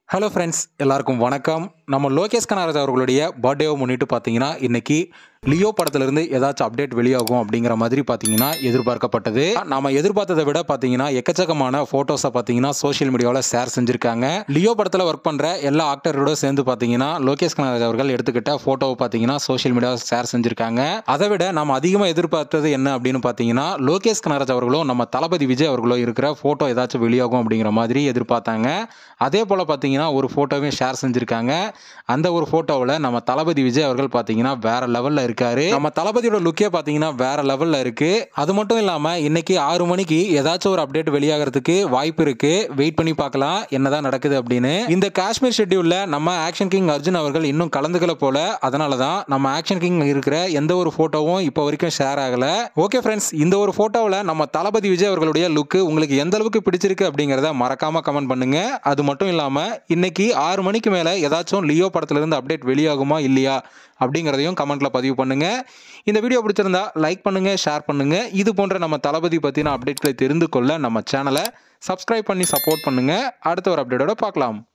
hello friends எல்லாருக்கும் வணக்கம் நம்ம லோகேஷ் கனகராஜ் அவர்களுடைய பர்த்டேவை முன்னிட்டு பார்த்தீங்கன்னா இன்னைக்கு லியோ படத்திலிருந்து ஏதாச்சும் அப்டேட் வெளியாகும் அப்படிங்கிற மாதிரி பார்த்தீங்கன்னா எதிர்பார்க்கப்பட்டது நாம எதிர்பார்த்ததை விட பார்த்தீங்கன்னா எக்கச்சக்கமான ஃபோட்டோஸை பார்த்தீங்கன்னா சோஷியல் மீடியாவில் ஷேர் செஞ்சிருக்காங்க லியோ படத்தில் ஒர்க் பண்ணுற எல்லா ஆக்டரோட சேர்ந்து பார்த்தீங்கன்னா லோகேஷ் கனகராஜ் அவர்கள் எடுத்துக்கிட்ட ஃபோட்டோவை பார்த்தீங்கன்னா சோஷியல் மீடியாவில் ஷேர் செஞ்சிருக்காங்க அதை விட நம்ம அதிகமாக எதிர்பார்த்தது என்ன அப்படின்னு பார்த்தீங்கன்னா லோகேஷ் கனகராஜ் அவர்களும் நம்ம தளபதி விஜய் அவர்களும் இருக்கிற ஃபோட்டோ ஏதாச்சும் வெளியாகும் அப்படிங்கிற மாதிரி எதிர்பார்த்தாங்க அதே போல் பார்த்தீங்கன்னா ஒரு ஃபோட்டோவையும் ஷேர் செஞ்சுருக்காங்க அந்த ஒரு ஃபோட்டோவில் நம்ம தளபதி விஜய் அவர்கள் பார்த்தீங்கன்னா வேற லெவலில் இருக்காரு நம்ம தளபதியோட லுக்கே பார்த்தீங்கன்னா வேற லெவலில் இருக்கு அது மட்டும் இல்லாமல் இன்னைக்கு ஆறு மணிக்கு ஏதாச்சும் ஒரு அப்டேட் வெளியாகிறதுக்கு வாய்ப்பு இருக்கு வெயிட் பண்ணி பார்க்கலாம் என்னதான் நடக்குது அப்படின்னு இந்த காஷ்மீர் ஷெட்யூல்ல நம்ம ஆக்ஷன் கிங் அர்ஜுன் அவர்கள் இன்னும் கலந்துக்கல போல அதனால தான் நம்ம ஆக்ஷன் கிங் இருக்கிற எந்த ஒரு ஃபோட்டோவும் இப்போ வரைக்கும் ஷேர் ஆகல ஓகே ஃப்ரெண்ட்ஸ் இந்த ஒரு ஃபோட்டோவில் நம்ம தளபதி விஜய் அவர்களுடைய லுக்கு உங்களுக்கு எந்த அளவுக்கு பிடிச்சிருக்கு அப்படிங்கிறத மறக்காம கமெண்ட் பண்ணுங்க அது மட்டும் இல்லாமல் இன்னைக்கு ஆறு மணிக்கு மேலே ஏதாச்சும் லியோ படத்துலேருந்து அப்டேட் வெளியாகுமா இல்லையா அப்படிங்கிறதையும் கமெண்ட்டில் பதிவு பண்ணுங்க இந்த வீடியோ பிடிச்சிருந்தா லைக் பண்ணுங்க ஷேர் பண்ணுங்க இது போன்ற நம்ம தளபதி பற்றின அப்டேட்களை தெரிந்து கொள்ள நம்ம சேனலை சப்ஸ்கிரைப் பண்ணி சப்போர்ட் பண்ணுங்க அடுத்த ஒரு அப்டேட்டோட பார்க்கலாம்